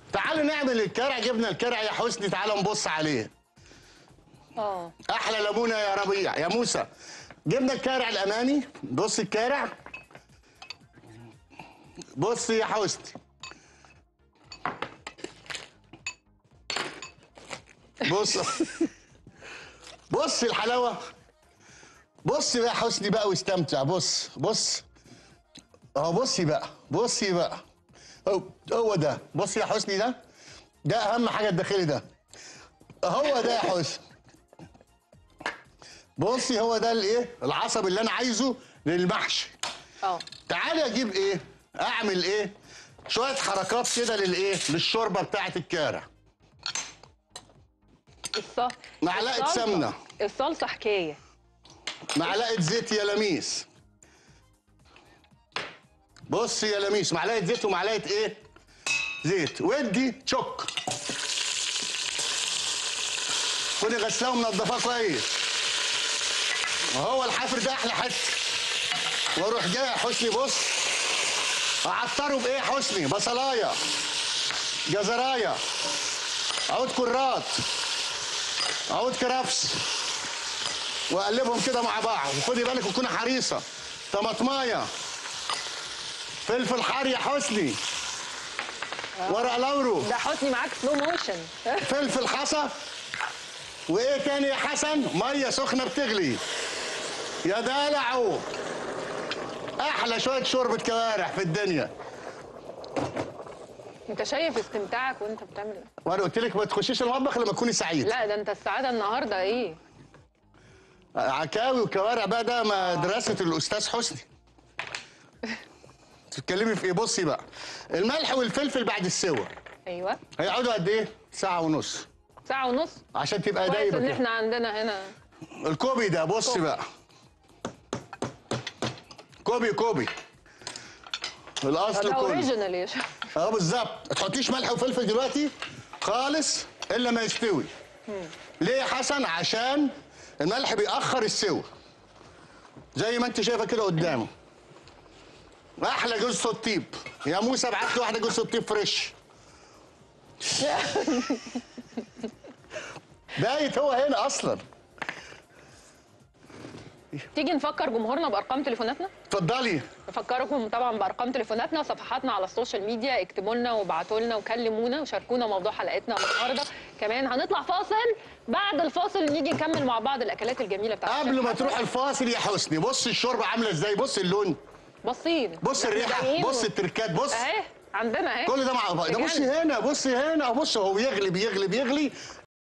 تعالوا نعمل الكرع جبنا الكرع يا حسني تعالوا نبص عليه اه احلى ليمونه يا ربيع يا موسى جبنا الكارع الامامي بص الكارع بص يا حسني بص بص الحلاوه بص بقى يا حسني بقى واستمتع بص بص اهو بصي بقى بصي بقى هو هو ده بص يا حسني ده ده اهم حاجه الداخلي ده هو ده يا حسني بصي هو ده الايه العصب اللي انا عايزه للمحشي اه تعالي اجيب ايه اعمل ايه شويه حركات كده للايه للشوربه بتاعه الكارع الص... معلقة الصلصة- سمنة. الصلصه حكايه معلقه زيت يا لميس بص يا لميس معلقه زيت ومعلقه ايه زيت ودي تشك خدي غسلاه ومنضفاه كويس وهو الحفر ده احلى حته واروح جاي يا حسني بص اعطره بايه يا حسني بصلايه جزرايه عود كرات عود كرفس واقلبهم كده مع بعض وخدي بالك وتكوني حريصه طماطمايه فلفل حار يا حسني ورق لورو ده حسني معاك سلو موشن فلفل حصى وايه تاني يا حسن ميه سخنه بتغلي يا دلعو احلى شويه شوربه كوارع في الدنيا انت شايف استمتاعك وانت بتعمل وانا قلت لك ما تخشيش المطبخ لما تكوني سعيد لا ده انت السعاده النهارده ايه عكاوي وكوارع بقى ده مدرسه الاستاذ حسني تتكلمي في ايه بصي بقى الملح والفلفل بعد السوا ايوه هيقعدوا قد ايه ساعه ونص ساعه ونص عشان تبقى كويس دايبه ان كده احنا عندنا هنا الكوبي ده بص كوبي. بقى كوبي كوبي الاصل ده كله اوريجينال يا شيخ. اه بالظبط ما تحطيش ملح وفلفل دلوقتي خالص الا ما يستوي ليه يا حسن عشان الملح بيأخر السوى زي ما انت شايفه كده قدامه احلى جوز الطيب يا موسى ابعت لي واحده جوز الطيب فريش بايت هو هنا اصلا تيجي نفكر جمهورنا بارقام تليفوناتنا اتفضلي نفكركم طبعا بارقام تليفوناتنا وصفحاتنا على السوشيال ميديا اكتبوا لنا وابعتوا لنا وكلمونا وشاركونا موضوع حلقتنا النهارده كمان هنطلع فاصل بعد الفاصل نيجي نكمل مع بعض الاكلات الجميله بتاعت قبل الشيخ ما حسن. تروح الفاصل يا حسني بص الشوربه عامله ازاي بص اللون باصين بص إحنا الريحه جايين بص و- التركات بص اهي عندنا اهي كل ده مع ده بصي بجد. هنا بصي هنا بص هو بيغلي بيغلي بيغلي